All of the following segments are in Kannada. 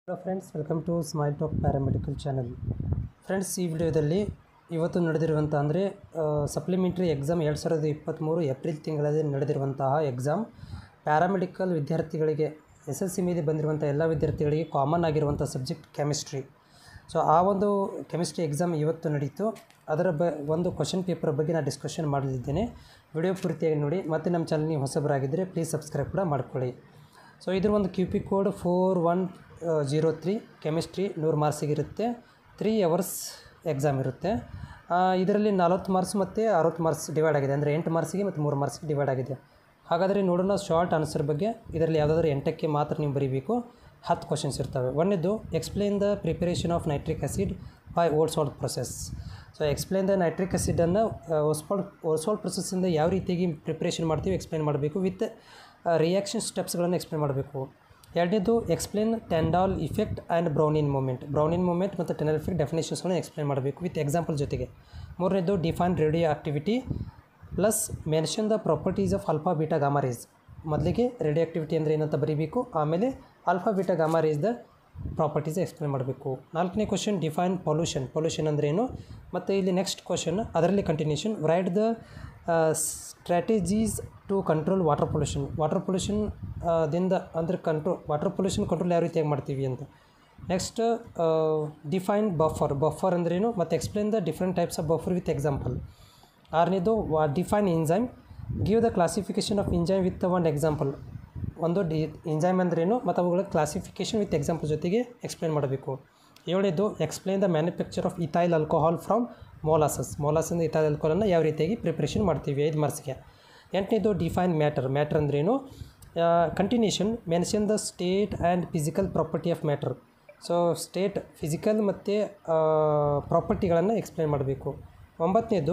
hello friends welcome to smile talk paramedical channel friends ಈ ವಿಡಿಯೋದಲ್ಲಿ ಇವತ್ತು ನಡೆದಿರುವಂಥ ಅಂದರೆ ಸಪ್ಲಿಮೆಂಟ್ರಿ ಎಕ್ಸಾಮ್ ಎರಡು ಸಾವಿರದ ಇಪ್ಪತ್ತ್ಮೂರು ಏಪ್ರಿಲ್ ತಿಂಗಳಲ್ಲಿ ನಡೆದಿರುವಂತಹ ಎಕ್ಸಾಮ್ ಪ್ಯಾರಾಮೆಡಿಕಲ್ ವಿದ್ಯಾರ್ಥಿಗಳಿಗೆ ಎಸ್ ಎಲ್ ಸಿ ಮೇಲೆ ಬಂದಿರುವಂಥ ಎಲ್ಲ ವಿದ್ಯಾರ್ಥಿಗಳಿಗೆ ಕಾಮನ್ ಆಗಿರುವಂಥ ಸಬ್ಜೆಕ್ಟ್ ಕೆಮಿಸ್ಟ್ರಿ ಸೊ ಆ ಒಂದು ಕೆಮಿಸ್ಟ್ರಿ ಎಕ್ಸಾಮ್ ಇವತ್ತು ನಡೀತು ಅದರ ಬ ಒಂದು ಕ್ವಶನ್ ಪೇಪರ್ ಬಗ್ಗೆ ನಾನು ಡಿಸ್ಕಷನ್ ಮಾಡಲಿದ್ದೇನೆ ವಿಡಿಯೋ ಪೂರ್ತಿಯಾಗಿ ನೋಡಿ ಮತ್ತು ನಮ್ಮ ಚಾನಲ್ ನೀವು ಹೊಸಬರಾಗಿದ್ದರೆ ಪ್ಲೀಸ್ ಸಬ್ಸ್ಕ್ರೈಬ್ ಕೂಡ ಮಾಡ್ಕೊಳ್ಳಿ ಸೊ ಇದ್ರ ಒಂದು Q P code four one zero three chemistry ನೂರು ಮಾರ್ಕ್ಸಿಗಿರುತ್ತೆ ತ್ರೀ ಅವರ್ಸ್ ಎಕ್ಸಾಮ್ ಇರುತ್ತೆ ಇದರಲ್ಲಿ ನಲ್ವತ್ತು ಮಾರ್ಕ್ಸ್ ಮತ್ತು ಅರವತ್ತು ಮಾರ್ಕ್ಸ್ ಡಿವೈಡ್ ಆಗಿದೆ ಅಂದರೆ ಎಂಟು ಮಾರ್ಕ್ಸಿಗೆ ಮತ್ತು ಮೂರು ಮಾರ್ಕ್ಸ್ಗೆ ಡಿವೈಡ್ ಆಗಿದೆ ಹಾಗಾದರೆ ನೋಡೋಣ ಶಾರ್ಟ್ ಆನ್ಸರ್ ಬಗ್ಗೆ ಇದರಲ್ಲಿ ಯಾವುದಾದ್ರೂ ಎಂಟಕ್ಕೆ ಮಾತ್ರ ನೀವು ಬರೀಬೇಕು ಹತ್ತು ಕ್ವಶನ್ಸ್ ಇರ್ತವೆ ಒಂದನೇದು explain the preparation of nitric acid by Ostwald process so explain the nitric ಆಸಿಡನ್ನು ಓಸ್ಪಾಲ್ಟ್ ಓಲ್ಸಾಲ್ಟ್ ಪ್ರೊಸೆಸ್ಸಿಂದ ಯಾವ ರೀತಿಯಾಗಿ ಪ್ರಿಪ್ರೇಷನ್ ಮಾಡ್ತೀವಿ ಎಕ್ಸ್ಪ್ಲೇನ್ ಮಾಡಬೇಕು ವಿತ್ ರಿಯಾಕ್ಷನ್ ಸ್ಟೆಪ್ಸ್ಗಳನ್ನು ಎಕ್ಸ್ಪ್ಲೇನ್ ಮಾಡಬೇಕು ಎರಡನೇದು explain Tyndall effect and Brownian movement Brownian movement ಮತ್ತು ಟೆಂಡಾಲ್ ಇಫೆಕ್ಟ್ ಡೆಫಿನೇಷನ್ಸ್ಗಳನ್ನು ಎಕ್ಸ್ಪ್ಲೇನ್ ಮಾಡಬೇಕು ವಿತ್ ಎಕ್ಸಾಂಪಲ್ ಜೊತೆಗೆ ಮೂರನೇದು define radioactivity plus mention the properties of alpha beta gamma rays ಮೊದಲಿಗೆ ರೇಡಿಯೋ ಆಕ್ಟಿವಿಟಿ ಅಂದರೆ ಏನಂತ ಬರೀಬೇಕು ಆಮೇಲೆ alpha beta gamma rays the properties explain ಮಾಡಬೇಕು ನಾಲ್ಕನೇ ಕ್ವಶನ್ ಡಿಫೈನ್ ಪೊಲ್ಯೂಷನ್ ಪೊಲ್ಯೂಷನ್ ಅಂದರೆ ಏನು ಮತ್ತು ಇಲ್ಲಿ ನೆಕ್ಸ್ಟ್ ಕ್ವಶನ್ ಅದರಲ್ಲಿ continuation write the strategies to control water pollution water pollution ದಿಂದ ಅಂದರೆ ಕಂಟ್ರೋಲ್ ವಾಟರ್ ಪೊಲ್ಯೂಷನ್ ಕಂಟ್ರೋಲ್ ಯಾವ ರೀತಿಯಾಗಿ ಮಾಡ್ತೀವಿ ಅಂತ ನೆಕ್ಸ್ಟ್ ಡಿಫೈನ್ ಬಫರ್ ಬಫರ್ ಅಂದ್ರೇನು ಮತ್ತು explain the different types of buffer with example ಆರನೇದು ವಾ define enzyme give the classification of enzyme with one example ಒಂದು ಡಿ ಇಂಜೈಮ್ ಅಂದ್ರೇನು ಮತ್ತು ಅವುಗಳ ಕ್ಲಾಸಿಫಿಕೇಷನ್ ವಿತ್ ಎಕ್ಸಾಂಪಲ್ ಜೊತೆಗೆ ಎಕ್ಸ್ಪ್ಲೇನ್ ಮಾಡಬೇಕು ಏಳನೇದು explain the manufacture of ethyl alcohol from molasses ಮೋಲಾಸಿಂದ ಇಥೈಲ್ ಆಲ್ಕೋಹಾಲನ್ನು ಯಾವ ರೀತಿಯಾಗಿ ಪ್ರಿಪ್ರೇಷನ್ ಮಾಡ್ತೀವಿ ಐದು ಮಾರ್ಕ್ಸ್ಗೆ ಎಂಟನೇದು ಡಿಫೈನ್ ಮ್ಯಾಟರ್ ಮ್ಯಾಟರ್ ಅಂದ್ರೇನು continuation mention the state and physical property of matter so state physical ಮತ್ತು ಪ್ರಾಪರ್ಟಿಗಳನ್ನು ಎಕ್ಸ್ಪ್ಲೇನ್ ಮಾಡಬೇಕು ಒಂಬತ್ತನೇದು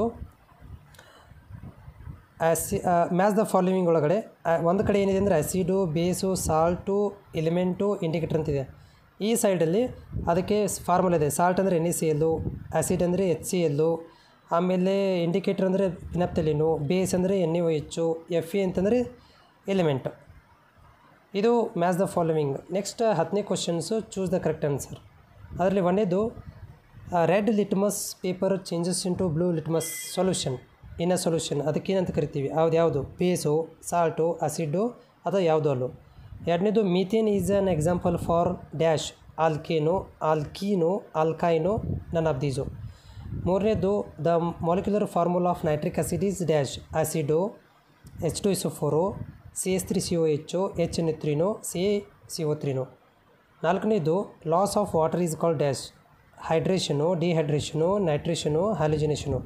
ಆ್ಯಸಿ ಮ್ಯಾಚ್ ದ ಫಾಲೋವಿಂಗ್ ಒಳಗಡೆ ಒಂದು ಕಡೆ ಏನಿದೆ ಅಂದರೆ acid base salt element indicator ಅಂತಿದೆ ಈ ಸೈಡಲ್ಲಿ ಅದಕ್ಕೆ ಫಾರ್ಮುಲಾ ಇದೆ ಸಾಲ್ಟ್ ಅಂದರೆ N E C L acid ಅಂದರೆ ಎಚ್ ಸಿ ಎಲ್ಲು ಆಮೇಲೆ ಇಂಡಿಕೇಟರ್ ಅಂದರೆ ಪಿನಪ್ತಲಿನು ಬೇಸ್ ಅಂದರೆ N E O H F E ಅಂತಂದರೆ ಎಲಿಮೆಂಟ್ ಇದು ಮ್ಯಾಚ್ ದ ಫಾಲೋವಿಂಗ್ ನೆಕ್ಸ್ಟ್ ಹತ್ತನೇ questions choose the correct answer ಅದರಲ್ಲಿ ಒಂದೇದು red litmus paper changes into blue litmus solution in a solution ಅದಕ್ಕೇನಂತ ಕರಿತೀವಿ ಯಾವ್ದು ಯಾವುದು ಬೇಸು ಸಾಲ್ಟು ಆಸಿಡ್ಡು ಅಥವಾ ಯಾವುದು ಅಲ್ಲೂ ಎರಡನೇದು methane is an example for dash alkane alkene alkyne none of these ಮೂರನೇದು the molecular formula of nitric acid is dash acid H two S four C S three C O H H N ತ್ರೀನು ಸಿ ಎ ಸಿ ಒ ತ್ರೀನು ನಾಲ್ಕನೇದು loss of water is called dash hydration dehydration nitration halogenation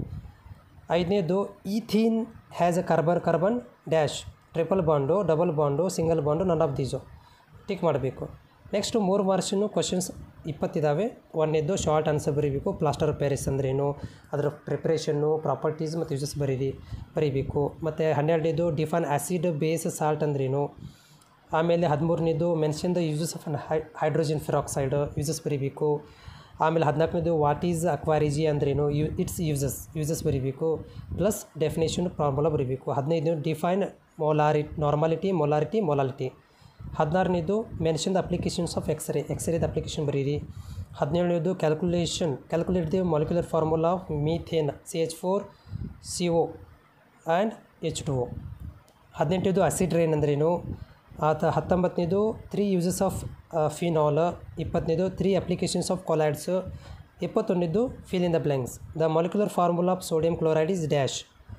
ಐದನೇದು ethene has a carbon carbon dash triple bond double bond single bond none of ದೀಸು tick ಮಾಡಬೇಕು ನೆಕ್ಸ್ಟು ಮೂರು ಮಾರ್ಕ್ಸಿನ ಕ್ವಶನ್ಸ್ ಇಪ್ಪತ್ತಿದ್ದಾವೆ ಒಂದನೇದು ಶಾರ್ಟ್ ಆನ್ಸರ್ ಬರೀಬೇಕು ಪ್ಲಾಸ್ಟರ್ ಪ್ಯಾರಿಸ್ ಅಂದ್ರೇನು ಅದರ ಪ್ರಿಪ್ರೇಷನ್ನು ಪ್ರಾಪರ್ಟೀಸ್ ಮತ್ತು ಯೂಸಸ್ ಬರೀರಿ ಬರೀಬೇಕು ಮತ್ತು ಹನ್ನೆರಡನೇದು ಡಿಫೈನ್ ಆ್ಯಸಿಡ್ ಬೇಸ್ ಸಾಲ್ಟ್ ಅಂದ್ರೇನು ಆಮೇಲೆ ಹದಿಮೂರನೇದು ಮೆನ್ಷನ್ ದ ಯೂಸಸ್ ಆಫ್ ಹೈ ಹೈಡ್ರೋಜನ್ ಫೆರಾಕ್ಸೈಡ್ ಯೂಸಸ್ ಬರೀಬೇಕು ಆಮೇಲೆ ಹದಿನಾಲ್ಕನೇದು ವಾಟ್ ಈಸ್ ಅಕ್ವಾರಿಜಿ ಅಂದ್ರೇನು ಯು ಇಟ್ಸ್ ಯೂಸಸ್ ಯೂಸಸ್ ಬರೀಬೇಕು ಪ್ಲಸ್ ಡೆಫಿನೇಷನ್ ಫಾರ್ಮುಲಾ ಬರೀಬೇಕು ಹದಿನೈದು ಡಿಫೈನ್ ಮೊಲಾರಿ ನಾರ್ಮಾಲಿಟಿ ಮೊಲಾರಿಟಿ ಮೊಲಾಲಿಟಿ ಹದಿನಾರನೇದು mention the applications of X-ray ಎಕ್ಸ್ರೇದ ಅಪ್ಲಿಕೇಶನ್ ಬರೀರಿ ಹದಿನೇಳನೇದು calculation calculate the molecular formula of methane C H four C O and H two O ಹದಿನೆಂಟನೇದು ಆಸಿಡ್ ರೈನ್ ಅಂದ್ರೇನು ಆತ ಹತ್ತೊಂಬತ್ತನೇದು ತ್ರೀ ಯೂಸಸ್ ಆಫ್ ಫಿನಾಲ್ ಇಪ್ಪತ್ತನೇದು ತ್ರೀ ಅಪ್ಲಿಕೇಶನ್ಸ್ ಆಫ್ ಕೊಲೈಡ್ಸ್ ಇಪ್ಪತ್ತೊಂದನೇದು fill in the blanks the molecular formula of sodium chloride is dash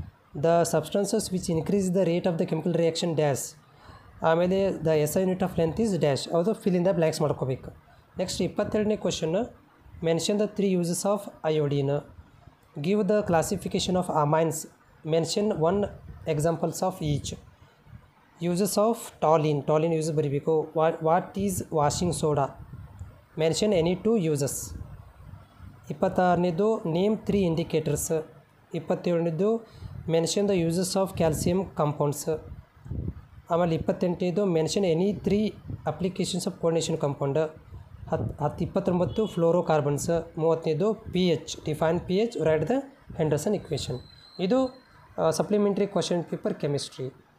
the substances which increase the rate of the chemical reaction dash ಆಮೇಲೆ the S I unit of length is dash ಅದು ಫಿಲ್ ಇನ್ ದ ಬ್ಲ್ಯಾಂಕ್ಸ್ ಮಾಡ್ಕೋಬೇಕು ನೆಕ್ಸ್ಟ್ ಇಪ್ಪತ್ತೆರಡನೇ question mention the three uses of iodine give the classification of amines mention one examples of each uses of toluene toluene ಯೂಸಸ್ ಬರೀಬೇಕು what what is washing soda mention any two uses ಇಪ್ಪತ್ತಾರನೇದು ನೇಮ್ ತ್ರೀ ಇಂಡಿಕೇಟರ್ಸ್ ಇಪ್ಪತ್ತೇಳನೇದು mention the uses of calcium compounds ಆಮೇಲೆ ಇಪ್ಪತ್ತೆಂಟನೇದು mention any three applications of coordination compound ಹತ್ತು ಹತ್ತು ಇಪ್ಪತ್ತೊಂಬತ್ತು ಫ್ಲೋರೋ ಕಾರ್ಬನ್ಸ್ ಮೂವತ್ತನೇದು P H define P H write the Henderson equation ಇದು ಸಪ್ಲಿಮೆಂಟ್ರಿ ಕ್ವಶನ್ ಪೇಪರ್ ಕೆಮಿಸ್ಟ್ರಿ